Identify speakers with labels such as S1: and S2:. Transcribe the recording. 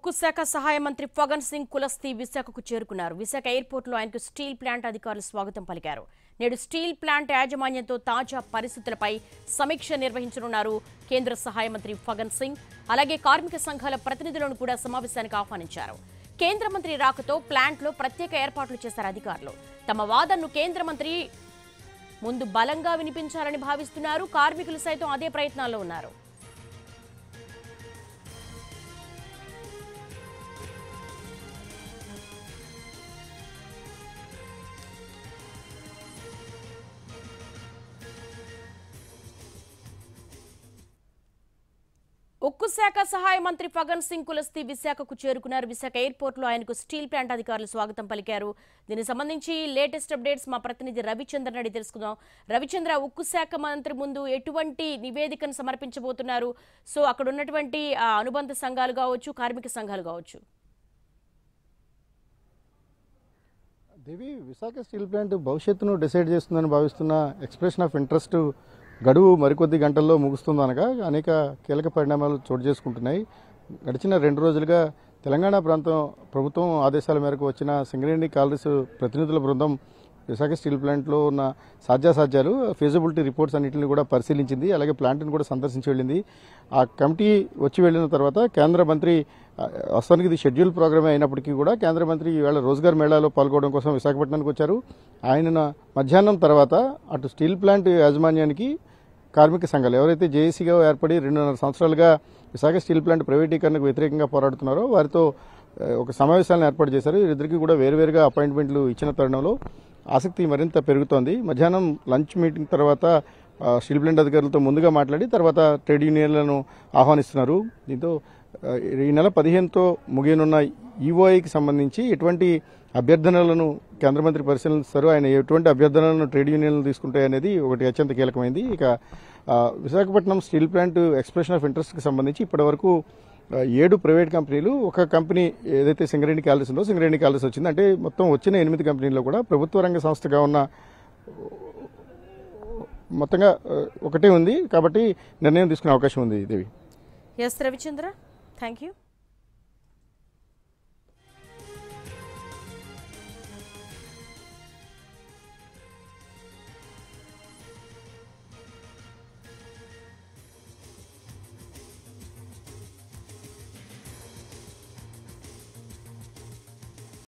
S1: ఉక్కు శాఖ సహాయ మంత్రి ఫగన్ సింగ్ కులస్తి విశాఖకు చేరుకున్నారు విశాఖ ఎయిర్పోర్టులో ఆయనకు స్టీల్ ప్లాంట్ అధికారులు స్వాగతం పలికారు నేడు స్టీల్ ప్లాంట్ యాజమాన్యంతో తాజా పరిస్థితులపై సమీక్ష నిర్వహించనున్నారు కేంద్ర సహాయ మంత్రి ఫగన్ సింగ్ అలాగే కార్మిక సంఘాల ప్రతినిధులను కూడా సమావేశానికి ఆహ్వానించారు కేంద్ర మంత్రి రాకతో ప్లాంట్లో ప్రత్యేక ఏర్పాట్లు చేశారు అధికారులు తమ వాదనను కేంద్ర మంత్రి ముందు బలంగా వినిపించాలని భావిస్తున్నారు కార్మికులు సైతం అదే ప్రయత్నాల్లో ఉన్నారు ఉక్కు శాఖ సహాయ మంత్రి ఫగన్ సింగ్ కులస్తి విశాఖకు చేరుకున్నారు విశాఖ ఎయిర్పోర్టులో ఆయనకు స్టీల్ ప్లాంట్ అధికారులు స్వాగతం పలికారు దీనికి సంబంధించి లేటెస్ట్ అప్డేట్స్ మా ప్రతినిధి రవిచంద్ర అడిగి తెలుసుకుందాం రవిచంద్ర ఉక్కు శాఖ మంత్రి ముందు ఎటువంటి నివేదికను సమర్పించబోతున్నారు సో అక్కడ ఉన్నటువంటి ఆ, అనుబంధ సంఘాలు కావచ్చు కార్మిక సంఘాలు కావచ్చు
S2: దేవి విశాఖ స్టీల్ ప్లాంట్ భవిష్యత్తును డిసైడ్ చేస్తుందని భావిస్తున్న ఎక్స్ప్రెషన్ ఆఫ్ ఇంట్రెస్ట్ గడువు మరికొద్ది గంటల్లో ముగుస్తుందనగా అనేక కీలక పరిణామాలు చోటు చేసుకుంటున్నాయి గడిచిన రెండు రోజులుగా తెలంగాణ ప్రాంతం ప్రభుత్వం ఆదేశాల మేరకు వచ్చిన సింగరేణి కాలరీస్ ప్రతినిధుల బృందం విశాఖ స్టీల్ ప్లాంట్లో ఉన్న సాధ్యాసాధ్యాలు ఫీజిబిలిటీ రిపోర్ట్స్ అన్నింటిని కూడా పరిశీలించింది అలాగే ప్లాంట్ని కూడా సందర్శించి వెళ్ళింది ఆ కమిటీ వచ్చి వెళ్ళిన తర్వాత కేంద్ర మంత్రి ఆ, వాస్తవానికి ఇది షెడ్యూల్ ప్రోగ్రామే అయినప్పటికీ కూడా కేంద్ర మంత్రి ఈవేళ రోజ్గార్ మేళాలో పాల్గొనడం కోసం విశాఖపట్నానికి వచ్చారు ఆయన మధ్యాహ్నం తర్వాత అటు స్టీల్ ప్లాంట్ యాజమాన్యానికి కార్మిక సంఘాలు ఎవరైతే జేఏసీగా ఏర్పడి రెండున్నర సంవత్సరాలుగా విశాఖ స్టీల్ ప్లాంట్ ప్రైవేటీకరణకు వ్యతిరేకంగా పోరాడుతున్నారో వారితో ఆ, ఒక సమావేశాలను ఏర్పాటు చేశారు వీరిద్దరికీ కూడా వేరువేరుగా అపాయింట్మెంట్లు ఇచ్చిన తరుణంలో ఆసక్తి మరింత పెరుగుతోంది మధ్యాహ్నం లంచ్ మీటింగ్ తర్వాత ఆ, స్టీల్ ప్లాంట్ అధికారులతో ముందుగా మాట్లాడి తర్వాత ట్రేడ్ యూనియన్లను ఆహ్వానిస్తున్నారు దీంతో ఆ, ఈ నెల పదిహేనుతో ముగియనున్న ఈఓఐకి సంబంధించి ఎటువంటి అభ్యర్థనలను కేంద్ర మంత్రి పరిశీలిస్తారు ఆయన ఎటువంటి అభ్యర్థనలను ట్రేడ్ యూనియన్లు తీసుకుంటాయి అనేది ఒకటి అత్యంత కీలకమైంది ఇక ఆ, Visakhapatnam steel plant expression of ఇంట్రెస్ట్కి సంబంధించి ఇప్పటివరకు ఆ, ఏడు ప్రైవేట్ కంపెనీలు ఒక కంపెనీ ఏదైతే సింగరేణి క్యాలరీస్ ఉందో సింగరేణి క్యాలరీస్ వచ్చింది అంటే మొత్తం వచ్చిన ఎనిమిది కంపెనీల్లో కూడా ప్రభుత్వ రంగ సంస్థగా ఉన్న మొత్తంగా ఆ, ఒకటే ఉంది కాబట్టి నిర్ణయం తీసుకునే అవకాశం ఉంది Devi
S1: S Ravichandra thank you